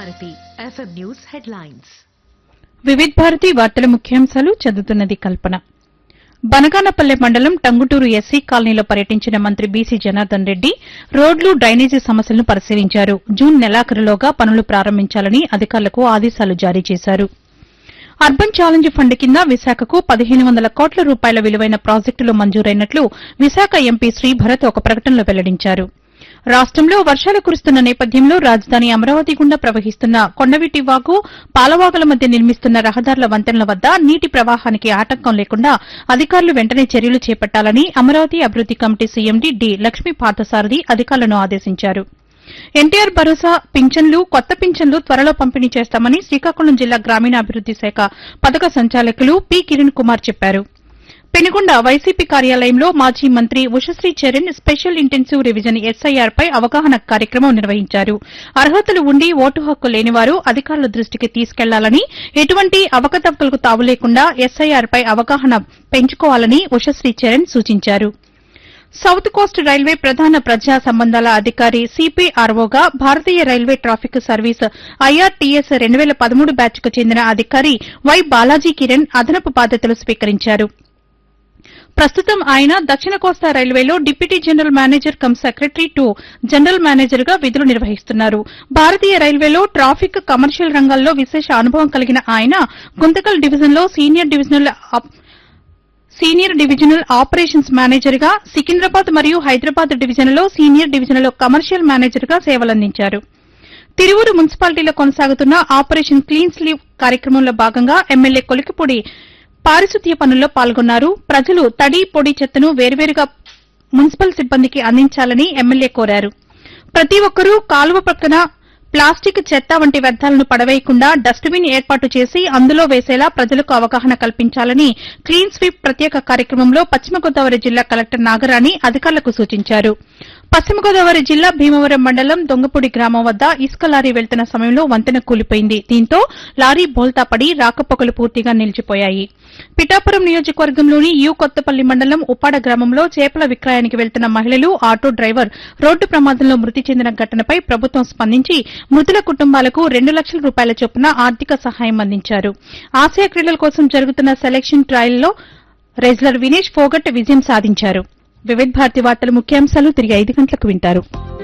Bharati FM news headlines Vividh Bharathi వార్తల ముఖ్యాంశాలు చదువుతున్నది కల్పన బనగానపల్లె మండలం టంగుటూరు ఎస్సీ కాలనీలో పర్యటించిన మంత్రి బీసీ జనార్దన్ రెడ్డి రోడ్లు డ్రైనేజీ సమస్యలను పరిశీలించారు జూన్ నెలాఖరులోగా పనులు ప్రారంభించాలని అధికారులకు ఆదేశాలు జారీ చేశారు అర్బన్ ఛాలెంజ్ ఫండ్ కింద విశాఖకు పదిహేను వందల కోట్ల రూపాయల విలువైన ప్రాజెక్టులు మంజూరైనట్లు విశాఖ ఎంపీ శ్రీభరత్ ఒక ప్రకటనలో వెల్లడించారు రాష్టంలో వర్షాలు కురుస్తున్న నేపథ్యంలో రాజధాని అమరావతి గుండా ప్రవహిస్తున్న కొండవీటి వాగు పాలవాగుల మధ్య నిర్మిస్తున్న రహదారుల వంతెనల వద్ద నీటి ప్రవాహానికి ఆటంకం లేకుండా అధికారులు వెంటనే చర్యలు చేపట్టాలని అమరావతి అభివృద్ది committee CMD D Lakshmi Parthasarathy అధికారులను ఆదేశించారు ఎన్టీఆర్ భరోసా పింఛన్లు కొత్త పింఛన్లు త్వరలో పంపిణీ చేస్తామని శ్రీకాకుళం జిల్లా గ్రామీణాభివృద్ది శాఖ పథక సంచాలకులు పి కిరణ్ కుమార్ చెప్పారు పెనుగొండ వైసీపీ కార్యాలయంలో మాజీ మంత్రి Ushasri Charan special intensive revision SIR పై అవగాహన కార్యక్రమం నిర్వహించారు అర్హతలు ఉండి ఓటు హక్కు లేనివారు అధికారుల దృష్టికి తీసుకెళ్లాలని ఎటువంటి అవకతవకలకు తావు లేకుండా ఎస్ఐఆర్ పై అవగాహన పెంచుకోవాలని ఉషశ్రీ చరణ్ సూచించారు సౌత్ కోస్ట్ రైల్వే ప్రధాన ప్రజా సంబంధాల అధికారి సిపిఆర్ఓగా భారతీయ రైల్వే ట్రాఫిక్ సర్వీస్ ఐఆర్టీఎస్ రెండు వేల పదమూడు బ్యాచ్కు చెందిన అధికారి వై బాలాజీ కిరణ్ అదనపు బాధ్యతలు స్వీకరించారు ప్రస్తుతం ఆయన దక్షిణ కోస్తా రైల్వేలో deputy general manager cum secretary to general manager గా విధులు నిర్వహిస్తున్నారు భారతీయ రైల్వేలో ట్రాఫిక్ కమర్షియల్ రంగాల్లో విశేష అనుభవం కలిగిన ఆయన గుంతకల్ డివిజన్లో senior divisional op- senior divisional operations manager గా సికింద్రాబాద్ మరియు హైదరాబాద్ డివిజన్లో సీనియర్ డివిజన్లో కమర్షియల్ మేనేజర్ గా సేవలందించారు తిరువురు మున్సిపాలిటీలో కొనసాగుతున్న ఆపరేషన్ క్లీన్ స్లీవ్ కార్యక్రమంలో భాగంగా ఎమ్మెల్యే కొలికిపూడి పారిశుద్ధ్య పనుల్లో పాల్గొన్నారు ప్రజలు తడి పొడి చెత్తను వేర్వేరుగా మున్సిపల్ సిబ్బందికి అందించాలని ఎమ్మెల్యే కోరారు ప్రతి ఒక్కరూ కాలువ పక్కన ప్లాస్టిక్ చెత్త వంటి వ్యర్థాలను పడవేయకుండా డస్ట్బిన్ ఏర్పాటు చేసి అందులో వేసేలా ప్రజలకు అవగాహన కల్పించాలని క్లీన్ స్వీప్ ప్రత్యేక కార్యక్రమంలో పశ్చిమ గోదావరి జిల్లా కలెక్టర్ నాగరాణి అధికారులకు సూచించారు పశ్చిమ గోదావరి జిల్లా భీమవరం మండలం దొంగపూడి గ్రామం వద్ద ఇసుక లారీ వెళ్తున్న సమయంలో వంతెన కూలిపోయింది దీంతో లారీ బోల్తా పడి రాకపోకలు పూర్తిగా నిలిచిపోయాయి పిఠాపురం నియోజకవర్గంలోని యు కొత్తపల్లి మండలం ఉప్పాడ గ్రామంలో చేపల విక్రయానికి వెళ్తున్న మహిళలు ఆటో డ్రైవర్ రోడ్డు ప్రమాదంలో మృతి చెందిన ఘటనపై ప్రభుత్వం స్పందించి మృతుల కుటుంబాలకు రెండు లక్షల రూపాయల చొప్పున ఆర్థిక సహాయం అందించారు ఆసియా క్రీడల కోసం జరుగుతున్న సెలక్షన్ ట్రయల్లో రెజ్లర్ వినేష్ ఫోగట్ విజయం సాధించారు వివిధ భారతి వార్తల ముఖ్యాంశాలు తిరిగి ఐదు గంటలకు వింటారు